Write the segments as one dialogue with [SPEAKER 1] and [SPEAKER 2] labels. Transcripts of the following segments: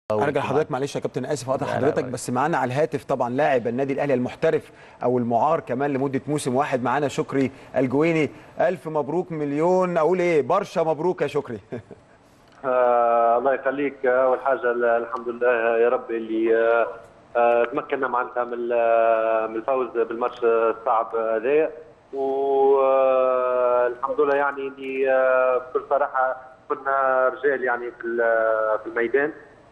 [SPEAKER 1] ارجع لحضرتك معلش يا كابتن اسف اقطع
[SPEAKER 2] لا، لا،
[SPEAKER 1] حضرتك
[SPEAKER 2] ولا.
[SPEAKER 1] بس معانا على الهاتف طبعا لاعب النادي الاهلي المحترف او المعار كمان لمده موسم واحد معانا شكري الجويني الف مبروك مليون اقول ايه برشا مبروك يا شكري
[SPEAKER 3] آه الله يخليك آه، اول حاجه ال- الحمد لله يا رب اللي آه آه تمكنا معناتها من ال- من الفوز بالماتش الصعب هذايا والحمد لله يعني اللي آه بكل صراحه كنا رجال يعني في ال- في الميدان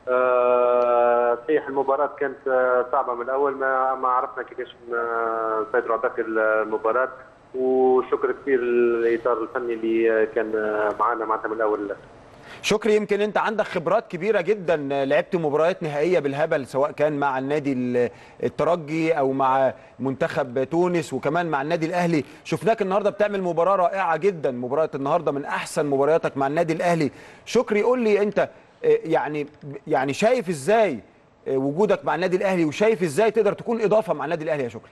[SPEAKER 3] آه، صحيح المباراة كانت آه، صعبة من الأول ما ما عرفنا كيفاش ن- نسيطروا على باقي المباراة وشكر كثير للإطار الفني اللي آه، كان آه، معنا معناتها من الأول للآخر.
[SPEAKER 1] شكري يمكن انت عندك خبرات كبيره جدا لعبت مباريات نهائيه بالهبل سواء كان مع النادي ال- الترجي او مع منتخب تونس وكمان مع النادي الاهلي شفناك النهارده بتعمل مباراه رائعه جدا مباراه النهارده من احسن مبارياتك مع النادي الاهلي شكري قول لي انت آه، يعني يعني شايف ازاي آه، وجودك مع النادي الاهلي وشايف ازاي تقدر تكون اضافه مع النادي الاهلي يا شكري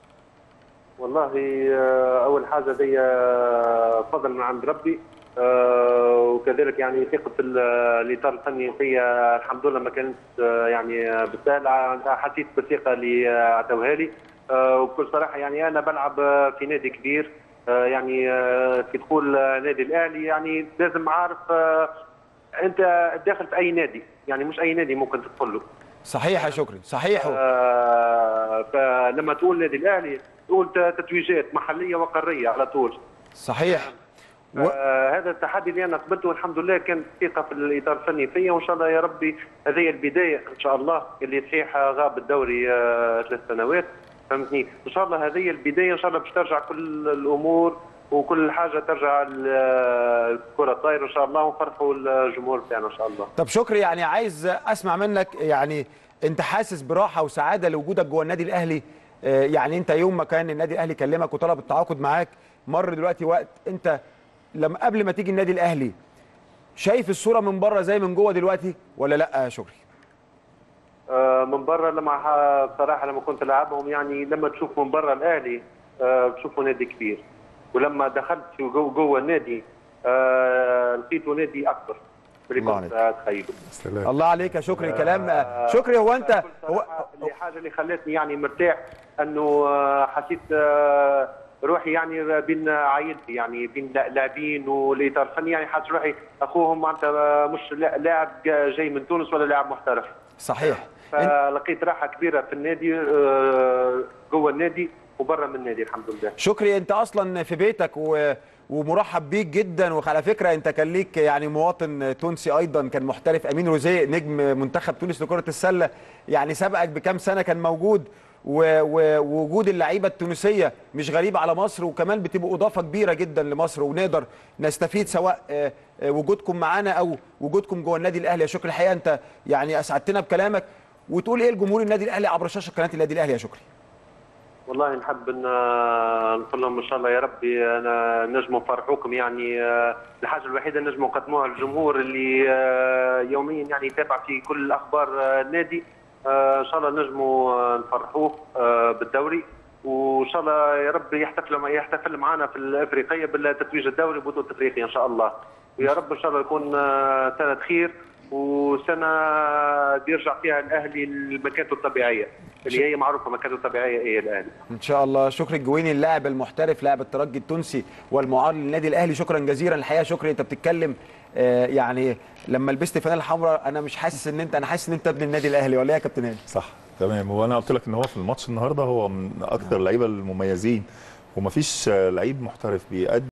[SPEAKER 3] والله آه، اول حاجه دي آه، فضل من عند ربي آه، وكذلك يعني ثقه ال- الاطار الفني فيا الحمد لله ما كانت آه، يعني آه، بالسهل آه، حسيت بالثقه اللي آه، اعطوها لي آه، وبكل صراحه يعني انا بلعب آه، في نادي كبير آه، يعني آه، في دخول آه، نادي الاهلي يعني لازم عارف آه، انت داخل في اي نادي يعني مش اي نادي ممكن تدخل له
[SPEAKER 1] صحيح يا شكري صحيح
[SPEAKER 3] آه، فلما تقول نادي الاهلي تقول تتويجات محليه وقاريه على طول
[SPEAKER 1] صحيح و...
[SPEAKER 3] آه هذا التحدي اللي انا قبلته والحمد لله كانت ثقه في الاطار الفني فيا وان شاء الله يا ربي هذه البدايه ان شاء الله اللي صحيح غاب الدوري آه ثلاث سنوات فهمتني ان شاء الله هذه البدايه ان شاء الله باش ترجع كل الامور وكل حاجه ترجع ال- الكره طايره ان شاء الله ونفرحوا الجمهور بتاعنا ان شاء الله
[SPEAKER 1] طب شكري يعني عايز اسمع منك يعني انت حاسس براحه وسعاده لوجودك جوه النادي الاهلي آه، يعني انت يوم ما كان النادي الاهلي كلمك وطلب التعاقد معاك مر دلوقتي وقت انت لما قبل ما تيجي النادي الاهلي شايف الصوره من بره زي من جوه دلوقتي ولا لا يا شكري
[SPEAKER 3] آه، من برا لما ح- بصراحه لما كنت العبهم يعني لما تشوف من برا الاهلي آه، بتشوفه نادي كبير ولما دخلت في جو- جوه النادي آه، لقيته نادي اكبر من اللي
[SPEAKER 1] الله
[SPEAKER 3] كنت اتخيله
[SPEAKER 2] سلام
[SPEAKER 1] الله عليك يا شكري كلام آه، شكري هو انت هو
[SPEAKER 3] هو الحاجه اللي خلتني يعني مرتاح انه آه، حسيت آه، روحي يعني بين عائلتي يعني بين لاعبين والاطار الفني يعني حاسس روحي اخوهم معناتها مش لا- لاعب جاي من تونس ولا لاعب محترف
[SPEAKER 1] صحيح انت-
[SPEAKER 3] فلقيت راحه كبيره في النادي آه، جوه النادي وبرا من النادي الحمد لله
[SPEAKER 1] شكري انت اصلا في بيتك و... ومرحب بيك جدا وعلى فكره انت كان ليك يعني مواطن تونسي ايضا كان محترف امين روزيه نجم منتخب تونس لكره السله يعني سبقك بكام سنه كان موجود و- و- ووجود اللعيبه التونسيه مش غريب على مصر وكمان بتبقوا اضافه كبيره جدا لمصر ونقدر نستفيد سواء آه، آه، وجودكم معانا او وجودكم جوه النادي الاهلي يا شكري الحقيقه انت يعني اسعدتنا بكلامك وتقول ايه لجمهور النادي الاهلي عبر شاشه قناه النادي الاهلي يا شكري
[SPEAKER 3] والله نحب ان آه، نقول لهم ان شاء الله يا ربي انا نجموا نفرحوكم يعني آه، الحاجه الوحيده نجموا نقدموها للجمهور اللي آه، يوميا يعني يتابع في كل اخبار آه، النادي آه، ان شاء الله نجموا آه، نفرحوه آه، بالدوري وان شاء الله يا رب يحتفل يحتفل معنا في الافريقيه بالتتويج الدوري بطوله افريقيا ان شاء الله ويا رب ان شاء الله يكون آه، سنه خير وسنه بيرجع فيها الاهلي لمكانته الطبيعيه اللي هي معروفه مكانته الطبيعيه هي الاهلي
[SPEAKER 1] ان شاء الله شكري الجويني اللاعب المحترف لاعب الترجي التونسي والمعار للنادي الاهلي شكرا جزيلا الحقيقه شكري انت بتتكلم آه، يعني لما لبست فانيلا حمراء انا مش حاسس ان انت انا حاسس ان انت ابن النادي الاهلي ولا ايه يا كابتن هاني
[SPEAKER 2] صح تمام وانا قلت لك ان هو في الماتش النهارده هو من اكثر اللعيبه المميزين ومفيش لعيب محترف بيأدي